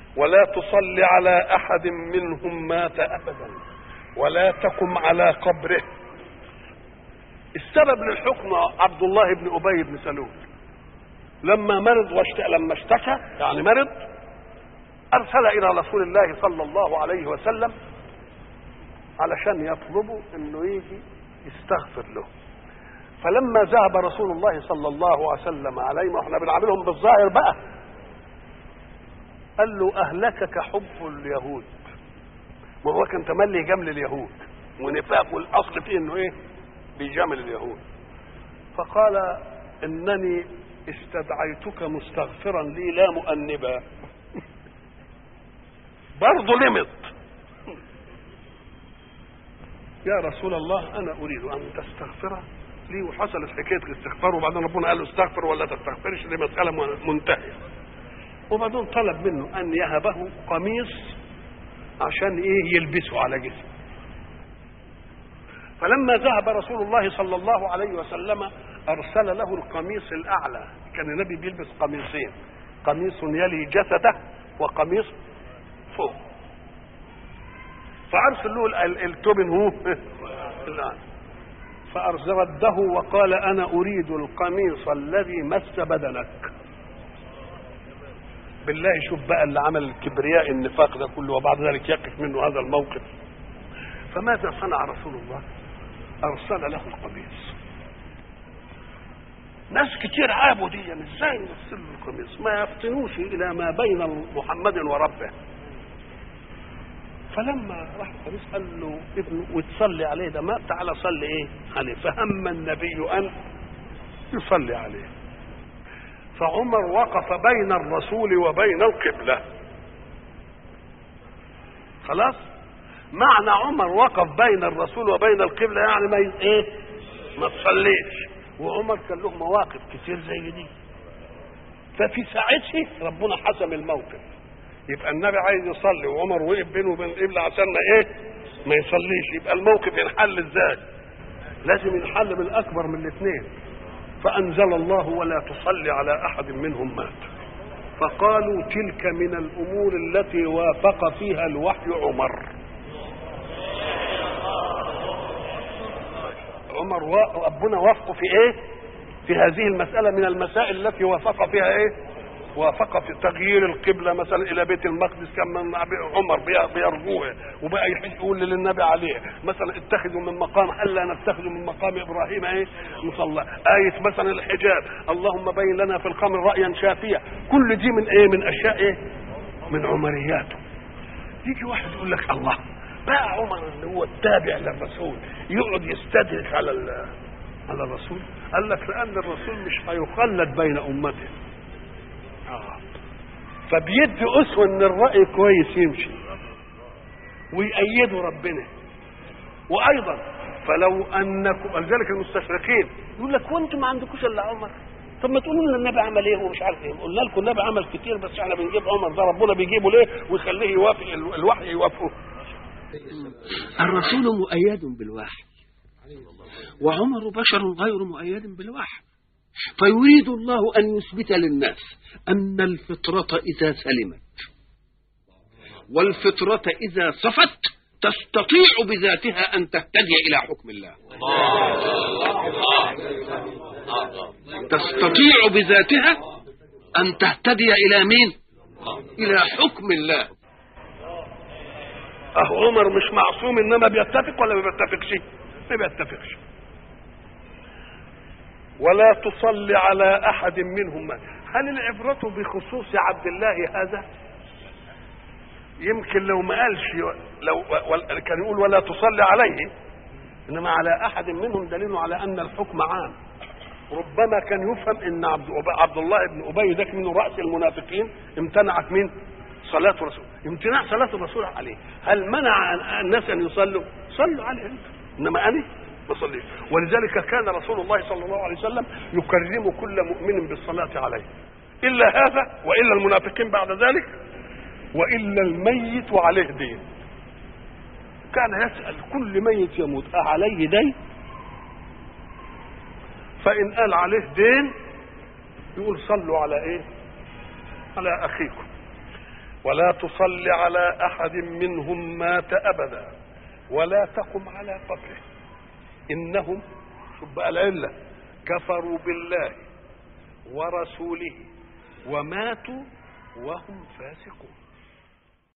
ولا تصل على احد منهم مات ابدا ولا تقم على قبره السبب للحكم عبد الله بن ابي بن سلول لما مرض واشت... لما اشتكى يعني مرض ارسل الى رسول الله صلى الله عليه وسلم علشان يطلبوا انه يجي يستغفر له فلما ذهب رسول الله صلى الله عليه وسلم عليه واحنا بنعاملهم بالظاهر بقى قال له اهلكك حب اليهود ما هو كان تملي جمل اليهود ونفاق والاصل فيه انه ايه بيجامل اليهود فقال انني استدعيتك مستغفرا لي لا مؤنبا برضه لمط يا رسول الله انا اريد ان تستغفر لي وحصلت حكايه الاستغفار وبعدين ربنا قال له استغفر ولا تستغفرش دي مساله منتهيه وبعدين طلب منه ان يهبه قميص عشان ايه يلبسه على جسمه فلما ذهب رسول الله صلى الله عليه وسلم ارسل له القميص الاعلى كان النبي بيلبس قميصين قميص يلي جسده وقميص فوق فارسل له التوبن هو الان فارسله وقال انا اريد القميص الذي مس بدنك بالله شوف بقى اللي عمل الكبرياء النفاق ده كله وبعد ذلك يقف منه هذا الموقف فماذا صنع رسول الله ارسل له القميص ناس كتير عابوا دي يعني ازاي نرسل له القميص ما يفتنوش الى ما بين محمد وربه فلما راح القميص قال له ابنه وتصلي عليه ده ما تعالى صلي ايه عليه فهم النبي ان يصلي عليه فعمر وقف بين الرسول وبين القبله خلاص معنى عمر وقف بين الرسول وبين القبله يعني ما ي- ايه ما تصليش وعمر كان له مواقف كتير زي دي ففي ساعتها ربنا حسم الموقف يبقى النبي عايز يصلي وعمر وقف بينه وبين القبله عشان ما ايه ما يصليش يبقى الموقف ينحل ازاي لازم ينحل بالاكبر من الاثنين فانزل الله ولا تصلي على احد منهم مات فقالوا تلك من الامور التي وافق فيها الوحي عمر عمر و- ربنا وافقه في ايه في هذه المسألة من المسائل التي وافق فيها ايه وافق في تغيير القبلة مثلا إلى بيت المقدس كان من عمر بي- بيرجوه وبقى يحج يقول للنبي عليه مثلا اتخذوا من مقام ألا نتخذ من مقام إبراهيم ايه مصلى آية مثلا الحجاب اللهم بين لنا في الخمر رأيا شافيا كل دي من ايه من أشياء ايه من عمرياته يجي واحد يقول لك الله بقى عمر اللي هو التابع للرسول يقعد يستدرك على ال- على الرسول قال لك لان الرسول مش هيخلد بين امته آه. فبيدي اسوه ان الراي كويس يمشي ويأيده ربنا وايضا فلو انكم ولذلك المستشرقين يقول لك وانتم ما عندكوش الا عمر طب ما تقولوا لنا النبي عمل ايه ومش عارف ايه قلنا لكم النبي عمل كتير بس احنا بنجيب عمر ده ربنا بيجيبه ليه ويخليه يوافق ال- الوحي يوافقه الرسول مؤيد بالوحي وعمر بشر غير مؤيد بالوحي فيريد الله أن يثبت للناس أن الفطرة إذا سلمت والفطرة إذا صفت تستطيع بذاتها أن تهتدي إلى حكم الله تستطيع بذاتها أن تهتدي إلى مين إلى حكم الله اهو عمر مش معصوم انما بيتفق ولا ما بيتفقش ما بيتفقش ولا تصلي على احد منهم مات. هل العبرة بخصوص عبد الله هذا يمكن لو ما قالش لو ول- كان يقول ولا تصلي عليه انما على احد منهم دليل على ان الحكم عام ربما كان يفهم ان عبد, عبد الله بن ابي ده من راس المنافقين امتنعت من صلاه الرسول امتناع صلاه الرسول عليه هل منع الناس ان يصلوا صلوا عليه انت انما انا ما صليش ولذلك كان رسول الله صلى الله عليه وسلم يكرم كل مؤمن بالصلاه عليه الا هذا والا المنافقين بعد ذلك والا الميت وعليه دين كان يسال كل ميت يموت اعليه دين فإن قال عليه دين يقول صلوا على إيه؟ على أخيكم ولا تصل على احد منهم مات ابدا ولا تقم على قبره انهم شوف بقى العله كفروا بالله ورسوله وماتوا وهم فاسقون